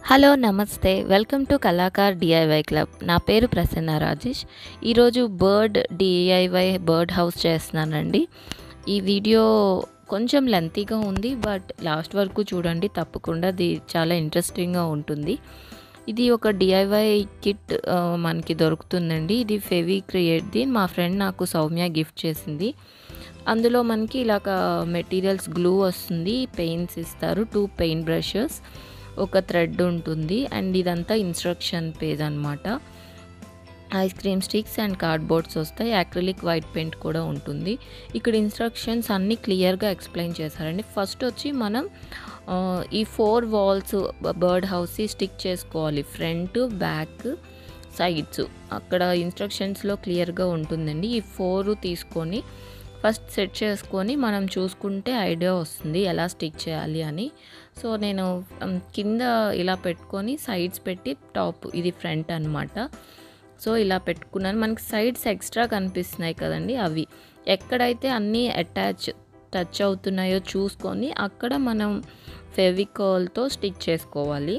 hello నమస్తే welcome to Kalakar DIY club నా పేరు ప్రసన్న రాజేష్ ఈరోజు బర్డ్ డిఐవై బర్డ్ హౌస్ చేస్తున్నానండి ఈ వీడియో కొంచెం లెంతీగా ఉంది బట్ లాస్ట్ వరకు చూడండి తప్పకుండా ఇది చాలా ఇంట్రెస్టింగ్గా ఉంటుంది ఇది ఒక డిఐవై కిట్ ఆ, మనకి దొరుకుతుందండి ఇది ఫెవి క్రియేట్ది మా ఫ్రెండ్ నాకు సౌమ్య గిఫ్ట్ చేసింది అందులో మనకి ఇలాగ మెటీరియల్స్ గ్లూ వస్తుంది పెయింట్స్ ఇస్తారు టూ పెయింట్ బ్రషెస్ ఒక థ్రెడ్ ఉంటుంది అండ్ ఇదంతా ఇన్స్ట్రక్షన్ పేజ్ అనమాట ice cream sticks and cardboards వస్తాయి యాక్రిలిక్ వైట్ పెయింట్ కూడా ఉంటుంది ఇక్కడ ఇన్స్ట్రక్షన్స్ అన్నీ క్లియర్గా ఎక్స్ప్లెయిన్ చేశారండి ఫస్ట్ వచ్చి మనం ఆ, ఈ four walls bird house stick చేసుకోవాలి ఫ్రంట్ బ్యాక్ సైడ్స్ అక్కడ ఇన్స్ట్రక్షన్స్లో క్లియర్గా ఉంటుందండి ఈ ఫోర్ తీసుకొని ఫస్ట్ సెట్ చేసుకొని మనం చూసుకుంటే ఐడియా వస్తుంది ఎలా స్టిక్ చేయాలి అని సో నేను ఉమ్, కింద ఇలా పెట్టుకొని సైడ్స్ పెట్టి టాప్ ఇది ఫ్రంట్ అనమాట సో ఇలా పెట్టుకున్నాను మనకి సైడ్స్ ఎక్స్ట్రా కనిపిస్తున్నాయి కదండి అవి ఎక్కడైతే అన్నీ అటాచ్ టచ్ అవుతున్నాయో చూసుకొని అక్కడ మనం ఫెవికాల్తో స్టిక్ చేసుకోవాలి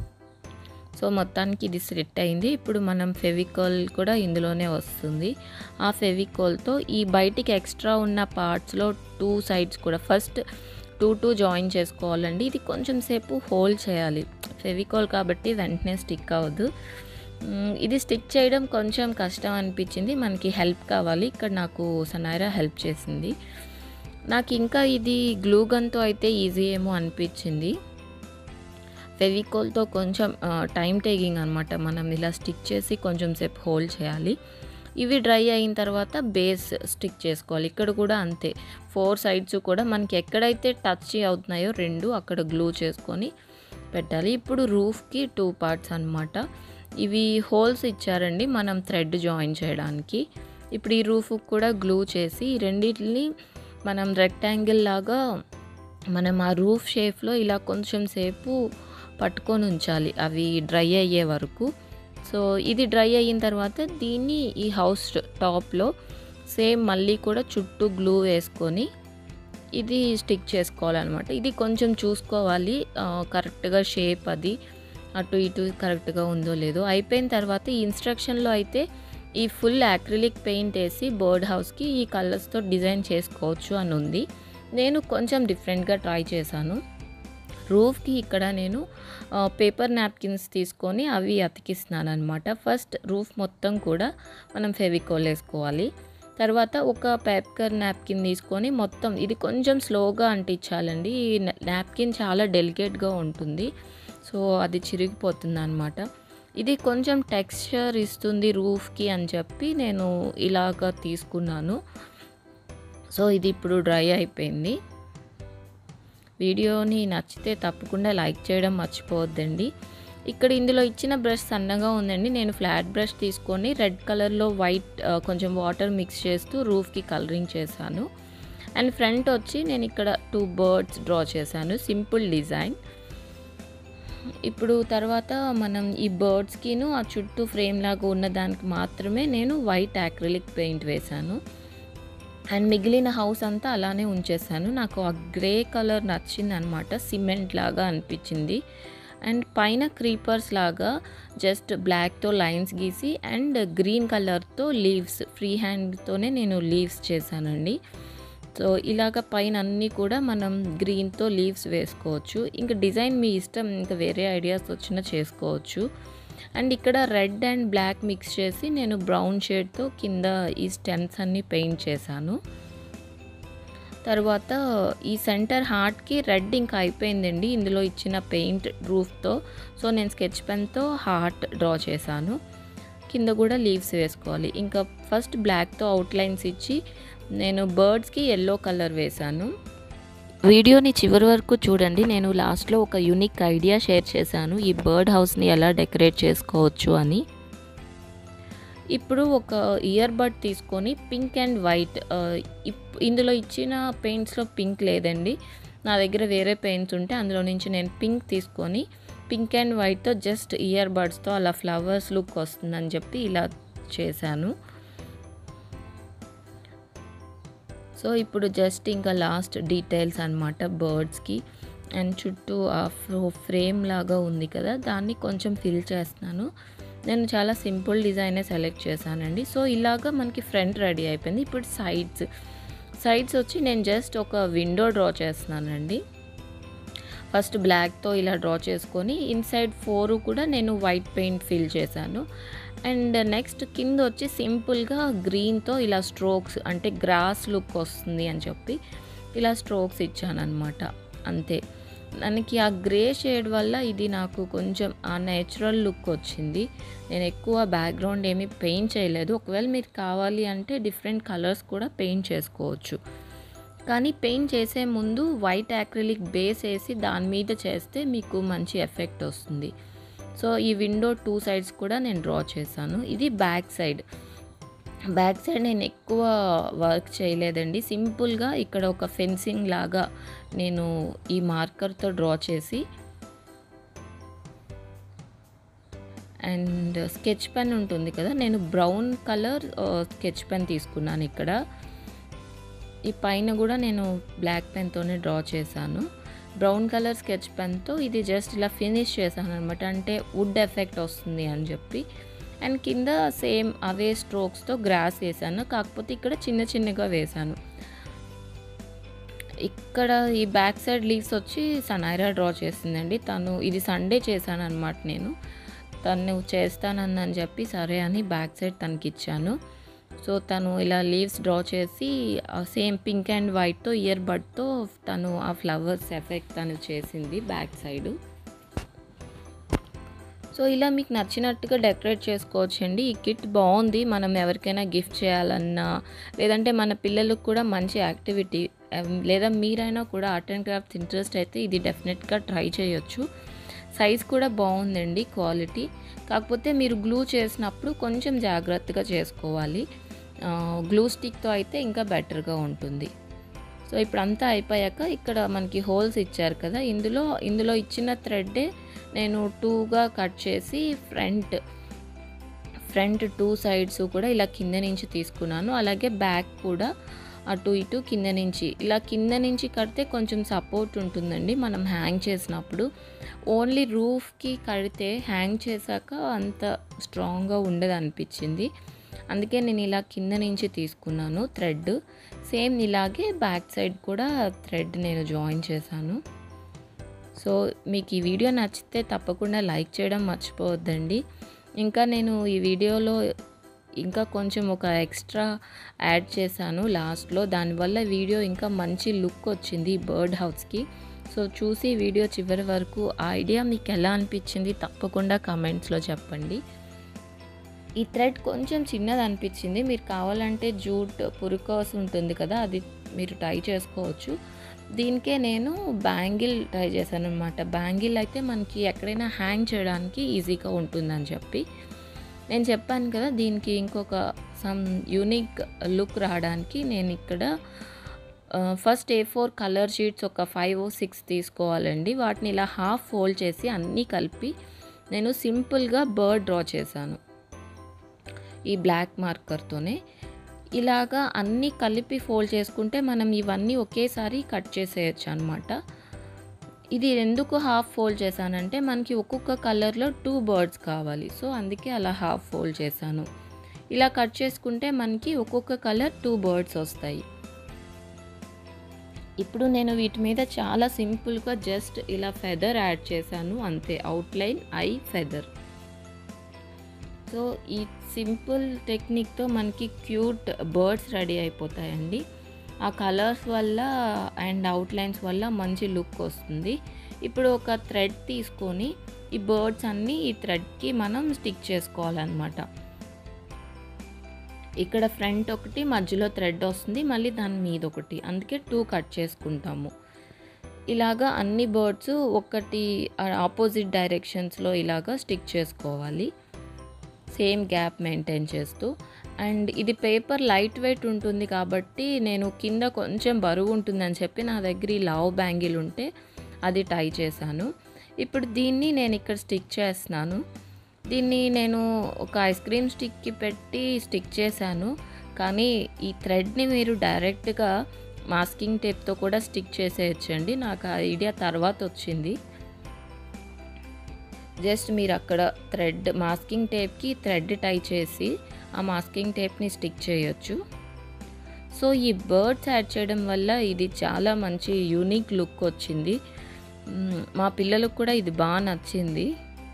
సో మొత్తానికి ఇది సెట్ అయింది ఇప్పుడు మనం ఫెవికాల్ కూడా ఇందులోనే వస్తుంది ఆ ఫెవికాల్తో ఈ బయటికి ఎక్స్ట్రా ఉన్న పార్ట్స్లో టూ సైడ్స్ కూడా ఫస్ట్ టూ టూ జాయిన్ చేసుకోవాలండి ఇది కొంచెం సేపు హోల్డ్ చేయాలి ఫెవికాల్ కాబట్టి వెంటనే స్టిక్ అవ్వదు మ్, ఇది స్టిక్ చేయడం కొంచెం కష్టం అనిపించింది మనకి హెల్ప్ కావాలి ఇక్కడ నాకు సనాయిరా హెల్ప్ చేసింది నాకు ఇంకా ఇది గ్లూ గన్తో అయితే ఈజీ ఏమో అనిపించింది ఫెవికోల్తో కొంచెం టైం టేకింగ్ అనమాట మనం ఇలా స్టిక్ చేసి కొంచెం సేపు హోల్డ్ చేయాలి ఇవి డ్రై అయిన తర్వాత బేస్ స్టిక్ చేసుకోవాలి ఇక్కడ కూడా అంతే ఫోర్ సైడ్స్ కూడా మనకి ఎక్కడైతే టచ్ అవుతున్నాయో రెండు అక్కడ గ్లూ చేసుకొని పెట్టాలి ఇప్పుడు రూఫ్కి టూ పార్ట్స్ అనమాట ఇవి హోల్స్ ఇచ్చారండి మనం థ్రెడ్ జాయిన్ చేయడానికి ఇప్పుడు ఈ రూఫ్ కూడా గ్లూ చేసి ఈ రెండింటిని మనం రెక్టాంగిల్ లాగా మనం ఆ రూఫ్ షేప్లో ఇలా కొంచెం సేపు పట్టుకొని ఉంచాలి అవి డ్రై అయ్యే వరకు సో ఇది డ్రై అయిన తర్వాత దీన్ని ఈ హౌస్ టాప్లో సేమ్ మళ్ళీ కూడా చుట్టూ గ్లూ వేసుకొని ఇది స్టిక్ చేసుకోవాలన్నమాట ఇది కొంచెం చూసుకోవాలి ఆ, కరెక్ట్గా షేప్ అది అటు ఇటు కరెక్ట్గా ఉందో లేదో అయిపోయిన తర్వాత ఈ ఇన్స్ట్రక్షన్లో అయితే ఈ ఫుల్ యాక్రిలిక్ పెయింట్ వేసి బర్డ్ హౌస్కి ఈ కలర్స్తో డిజైన్ చేసుకోవచ్చు అని ఉంది నేను కొంచెం డిఫరెంట్గా ట్రై చేశాను రూఫ్కి ఇక్కడ నేను ఆ, పేపర్ నాప్కిన్స్ తీసుకొని అవి అతికిస్తున్నాను అనమాట ఫస్ట్ రూఫ్ మొత్తం కూడా మనం ఫెవికోల్ వేసుకోవాలి తర్వాత ఒక పేపర్ నాప్కిన్ తీసుకొని మొత్తం ఇది కొంచెం స్లోగా అంటించాలండి ఈ నాప్కిన్ చాలా డెలికేట్గా ఉంటుంది సో అది చిరిగిపోతుంది అనమాట ఇది కొంచెం టెక్స్చర్ ఇస్తుంది రూఫ్కి అని చెప్పి నేను ఇలాగ తీసుకున్నాను సో ఇది ఇప్పుడు డ్రై అయిపోయింది వీడియోని నచ్చితే తప్పకుండా లైక్ చేయడం మర్చిపోవద్దండి ఇక్కడ ఇందులో ఇచ్చిన బ్రష్ సన్నగా ఉందండి నేను ఫ్లాట్ బ్రష్ తీసుకొని రెడ్ కలర్లో వైట్ ఆ, కొంచెం వాటర్ మిక్స్ చేస్తూ రూఫ్కి కలరింగ్ చేశాను అండ్ ఫ్రంట్ వచ్చి నేను ఇక్కడ టూ బర్డ్స్ డ్రా చేశాను సింపుల్ డిజైన్ ఇప్పుడు తర్వాత మనం ఈ బర్డ్స్కిను ఆ చుట్టూ ఫ్రేమ్ లాగా ఉన్న దానికి మాత్రమే నేను వైట్ యాక్రిలిక్ పెయింట్ వేశాను అండ్ మిగిలిన హౌస్ అంతా అలానే ఉంచేసాను నాకు ఆ గ్రే కలర్ నచ్చింది అనమాట సిమెంట్ లాగా అనిపించింది అండ్ పైన క్రీపర్స్ లాగా జస్ట్ బ్లాక్తో లైన్స్ గీసి అండ్ గ్రీన్ కలర్తో లీవ్స్ ఫ్రీ హ్యాండ్తోనే నేను లీవ్స్ చేశానండి సో ఇలాగ పైన అన్నీ కూడా మనం గ్రీన్తో లీవ్స్ వేసుకోవచ్చు ఇంకా డిజైన్ మీ ఇష్టం ఇంకా వేరే ఐడియాస్ వచ్చినా చేసుకోవచ్చు అండ్ ఇక్కడ రెడ్ అండ్ బ్లాక్ మిక్స్ చేసి నేను బ్రౌన్ షేడ్తో కింద ఈ స్టెమ్స్ అన్నీ పెయింట్ చేశాను తర్వాత ఈ సెంటర్ హార్ట్కి రెడ్ ఇంకా అయిపోయిందండి ఇందులో ఇచ్చిన పెయింట్ రూఫ్తో సో నేను స్కెచ్ పెన్తో హార్ట్ డ్రా చేశాను కింద కూడా లీవ్స్ వేసుకోవాలి ఇంకా ఫస్ట్ బ్లాక్తో అవుట్లైన్స్ ఇచ్చి నేను బర్డ్స్కి ఎల్లో కలర్ వేశాను వీడియోని చివరి వరకు చూడండి నేను లాస్ట్లో ఒక యూనిక్ ఐడియా షేర్ చేశాను ఈ బర్డ్ హౌస్ని ఎలా డెకరేట్ చేసుకోవచ్చు అని ఇప్పుడు ఒక ఇయర్ బడ్ తీసుకొని పింక్ అండ్ వైట్ ఆ, ఇప్- ఇందులో ఇచ్చిన పెయింట్స్లో పింక్ లేదండి నా దగ్గర వేరే పెయింట్స్ ఉంటే అందులో నుంచి నేను పింక్ తీసుకొని పింక్ అండ్ వైట్తో జస్ట్ ఇయర్ బడ్స్తో అలా ఫ్లవర్స్ లుక్ వస్తుందని చెప్పి ఇలా చేశాను సో ఇప్పుడు జస్ట్ ఇంకా లాస్ట్ డీటెయిల్స్ అనమాట బర్డ్స్కి అండ్ చుట్టూ ఆ ఫ్రేమ్ లాగా ఉంది కదా దాన్ని కొంచెం ఫిల్ చేస్తున్నాను నేను చాలా సింపుల్ డిజైనే సెలెక్ట్ చేశానండి సో ఇలాగా మనకి ఫ్రంట్ రెడీ అయిపోయింది ఇప్పుడు సైడ్స్ సైడ్స్ వచ్చి నేను జస్ట్ ఒక విండో డ్రా చేస్తున్నానండి ఫస్ట్ బ్లాక్తో ఇలా డ్రా చేసుకొని ఇన్సైడ్ ఫోర్ కూడా నేను వైట్ పెయింట్ ఫిల్ చేశాను అండ్ నెక్స్ట్ కింద వచ్చి సింపుల్గా గ్రీన్తో ఇలా స్ట్రోక్స్ అంటే గ్రాస్ లుక్ వస్తుంది అని చెప్పి ఇలా స్ట్రోక్స్ ఇచ్చాను అనమాట అంతే దానికి ఆ గ్రే షేడ్ వల్ల ఇది నాకు కొంచెం ఆ నేచురల్ లుక్ వచ్చింది నేను ఎక్కువ బ్యాక్గ్రౌండ్ ఏమీ పెయింట్ చేయలేదు ఒకవేళ మీరు కావాలి అంటే డిఫరెంట్ కలర్స్ కూడా పెయింట్ చేసుకోవచ్చు కానీ పెయింట్ చేసే ముందు వైట్ యాక్రిలిక్ బేస్ వేసి దాని మీద చేస్తే మీకు మంచి ఎఫెక్ట్ వస్తుంది సో ఈ విండో టూ సైడ్స్ కూడా నేను డ్రా చేశాను ఇది బ్యాక్ సైడ్ బ్యాక్ సైడ్ నేను ఎక్కువ వర్క్ చేయలేదండి సింపుల్గా ఇక్కడ ఒక ఫెన్సింగ్ లాగా నేను ఈ మార్కర్తో డ్రా చేసి అండ్ స్కెచ్ పెన్ ఉంటుంది కదా నేను బ్రౌన్ కలర్ స్కెచ్ పెన్ తీసుకున్నాను ఇక్కడ ఈ పైన కూడా నేను బ్లాక్ పెన్తోనే డ్రా చేశాను బ్రౌన్ కలర్ స్కెచ్ పెన్తో ఇది జస్ట్ ఇలా ఫినిష్ చేశాను అనమాట అంటే వుడ్ ఎఫెక్ట్ వస్తుంది అని చెప్పి అండ్ కింద సేమ్ అవే స్ట్రోక్స్తో గ్రాస్ వేసాను కాకపోతే ఇక్కడ చిన్న చిన్నగా వేశాను ఇక్కడ ఈ బ్యాక్ సైడ్ లీవ్స్ వచ్చి సనైరా డ్రా చేసిందండి తను ఇది సండే చేశాను అనమాట నేను తను చేస్తానని చెప్పి సరే అని బ్యాక్ సైడ్ తనకి ఇచ్చాను సో తను ఇలా లీవ్స్ డ్రా చేసి సేమ్ పింక్ అండ్ వైట్తో ఇయర్ బడ్తో తను ఆ ఫ్లవర్స్ ఎఫెక్ట్ తను చేసింది బ్యాక్ సైడు సో ఇలా మీకు నచ్చినట్టుగా డెకరేట్ చేసుకోవచ్చండి ఈ కిట్ బాగుంది మనం ఎవరికైనా గిఫ్ట్ చేయాలన్నా లేదంటే మన పిల్లలకు కూడా మంచి యాక్టివిటీ లేదా మీరైనా కూడా ఆర్ట్ అండ్ క్రాఫ్ట్స్ ఇంట్రెస్ట్ అయితే ఇది డెఫినెట్గా ట్రై చేయొచ్చు సైజ్ కూడా బాగుందండి క్వాలిటీ కాకపోతే మీరు గ్లూ చేసినప్పుడు కొంచెం జాగ్రత్తగా చేసుకోవాలి గ్లూ స్టిక్తో అయితే ఇంకా బెటర్గా ఉంటుంది సో ఇప్పుడు అంతా అయిపోయాక ఇక్కడ మనకి హోల్స్ ఇచ్చారు కదా ఇందులో ఇందులో ఇచ్చిన థ్రెడ్డే నేను టూగా కట్ చేసి ఫ్రంట్ ఫ్రంట్ టూ సైడ్స్ కూడా ఇలా కింద నుంచి తీసుకున్నాను అలాగే బ్యాక్ కూడా అటు ఇటు కింద నుంచి ఇలా కింద నుంచి కడితే కొంచెం సపోర్ట్ ఉంటుందండి మనం హ్యాంగ్ చేసినప్పుడు ఓన్లీ రూఫ్కి కడితే హ్యాంగ్ చేశాక అంత స్ట్రాంగ్గా ఉండదు అనిపించింది అందుకే నేను ఇలా కింద నుంచి తీసుకున్నాను థ్రెడ్ సేమ్ ఇలాగే బ్యాక్ సైడ్ కూడా థ్రెడ్ నేను జాయిన్ చేశాను సో మీకు ఈ వీడియో నచ్చితే తప్పకుండా లైక్ చేయడం మర్చిపోవద్దండి ఇంకా నేను ఈ వీడియోలో ఇంకా కొంచెం ఒక ఎక్స్ట్రా యాడ్ చేశాను లాస్ట్లో దానివల్ల వీడియో ఇంకా మంచి లుక్ వచ్చింది బర్డ్ హౌస్కి సో చూసి వీడియో చివరి వరకు ఆ ఐడియా మీకు ఎలా అనిపించింది తప్పకుండా కమెంట్స్లో చెప్పండి ఈ థ్రెడ్ కొంచెం చిన్నది అనిపించింది మీరు కావాలంటే జూట్ పురుకోస్ ఉంటుంది కదా అది మీరు ట్రై చేసుకోవచ్చు దీనికే నేను బ్యాంగిల్ ట్రై చేశాను అనమాట బ్యాంగిల్ అయితే మనకి ఎక్కడైనా హ్యాంగ్ చేయడానికి ఈజీగా ఉంటుందని చెప్పి నేను చెప్పాను కదా దీనికి ఇంకొక సమ్ యూనిక్ లుక్ రావడానికి నేను ఇక్కడ first A four colour sheets ఒక ఫైవ్ సిక్స్ తీసుకోవాలండి వాటిని ఇలా హాఫ్ ఫోల్డ్ చేసి అన్నీ కలిపి నేను సింపుల్గా బర్డ్ డ్రా చేశాను ఈ బ్లాక్ మార్కర్తోనే ఇలాగా అన్నీ కలిపి ఫోల్డ్ చేసుకుంటే మనం ఇవన్నీ ఒకేసారి కట్ చేసేయచ్చు అనమాట ఇది ఎందుకు హాఫ్ ఫోల్డ్ చేశానంటే మనకి ఒక్కొక్క కలర్లో టూ బర్డ్స్ కావాలి సో అందుకే అలా హాఫ్ ఫోల్డ్ చేశాను ఇలా కట్ చేసుకుంటే మనకి ఒక్కొక్క కలర్ టూ బర్డ్స్ వస్తాయి ఇప్పుడు నేను వీటి మీద చాలా సింపుల్గా జస్ట్ ఇలా ఫెదర్ యాడ్ చేశాను అంతే అవుట్లైన్ ఐ ఫెదర్ సో ఈ సింపుల్ టెక్నిక్తో మనకి క్యూట్ బర్డ్స్ రెడీ అయిపోతాయండి ఆ కలర్స్ వల్ల అండ్ అవుట్లైన్స్ వల్ల మంచి లుక్ వస్తుంది ఇప్పుడు ఒక థ్రెడ్ తీసుకొని ఈ బర్డ్స్ అన్నీ ఈ థ్రెడ్కి మనం స్టిక్ చేసుకోవాలన్నమాట ఇక్కడ ఫ్రంట్ ఒకటి మధ్యలో థ్రెడ్ వస్తుంది మళ్ళీ దాని మీద ఒకటి అందుకే టూ కట్ చేసుకుంటాము ఇలాగా అన్ని బర్డ్స్ ఒకటి ఆపోజిట్ డైరెక్షన్స్లో ఇలాగా స్టిక్ చేసుకోవాలి సేమ్ గ్యాప్ మెయింటైన్ చేస్తూ అండ్ ఇది పేపర్ లైట్ వెయిట్ ఉంటుంది కాబట్టి నేను కింద కొంచెం బరువు ఉంటుందని చెప్పి నా దగ్గర ఈ లావ్ బ్యాంగిల్ ఉంటే అది టై చేశాను ఇప్పుడు దీన్ని నేను ఇక్కడ స్టిక్ చేస్తున్నాను దీన్ని నేను ఒక ఐస్ క్రీమ్ స్టిక్కి పెట్టి స్టిక్ చేశాను కానీ ఈ థ్రెడ్ని మీరు డైరెక్ట్గా మాస్కింగ్ టేప్తో కూడా స్టిక్ చేసేయచ్చండి నాకు ఆ ఐడియా తర్వాత వచ్చింది జస్ట్ మీరు అక్కడ థ్రెడ్ మాస్కింగ్ టేప్కి థ్రెడ్ టై చేసి ఆ మాస్కింగ్ టేప్ని స్టిక్ చేయొచ్చు సో ఈ బర్డ్స్ యాడ్ చేయడం వల్ల ఇది చాలా మంచి యూనిక్ లుక్ వచ్చింది మ్, మా పిల్లలకు కూడా ఇది బాగా నచ్చింది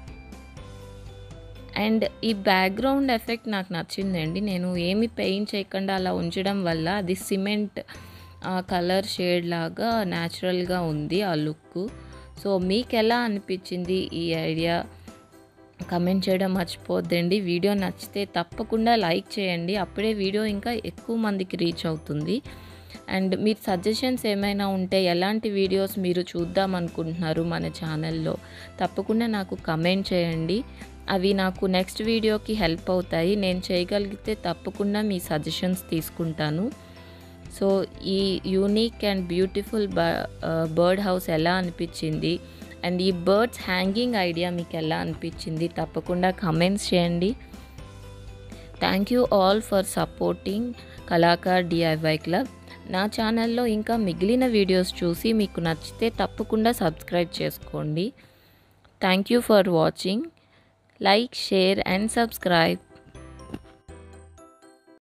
అండ్ ఈ బ్యాక్గ్రౌండ్ ఎఫెక్ట్ నాకు నచ్చిందండి నేను ఏమి పెయింట్ చేయకుండా అలా ఉంచడం వల్ల అది సిమెంట్ కలర్ షేడ్ లాగా న్యాచురల్గా ఉంది ఆ లుక్ సో మీకు ఎలా అనిపించింది ఈ ఐడియా కమెంట్ చేయడం మర్చిపోద్దండి వీడియో నచ్చితే తప్పకుండా లైక్ చేయండి అప్పుడే వీడియో ఇంకా ఎక్కువ మందికి రీచ్ అవుతుంది అండ్ మీరు సజెషన్స్ ఏమైనా ఉంటే ఎలాంటి వీడియోస్ మీరు చూద్దాం అనుకుంటున్నారు మన ఛానల్లో తప్పకుండా నాకు కమెంట్ చేయండి అవి నాకు నెక్స్ట్ వీడియోకి హెల్ప్ అవుతాయి నేను చేయగలిగితే తప్పకుండా మీ సజెషన్స్ తీసుకుంటాను సో ఈ unique and beautiful bird house ఎలా అనిపించింది అండ్ ఈ బర్డ్స్ హ్యాంగింగ్ ఐడియా మీకు ఎలా అనిపించింది తప్పకుండా కమెంట్స్ చేయండి thank you all for supporting Kalakar DIY club నా ఛానల్లో ఇంకా మిగిలిన వీడియోస్ చూసి మీకు నచ్చితే తప్పకుండా సబ్స్క్రైబ్ చేసుకోండి thank you for watching like share and subscribe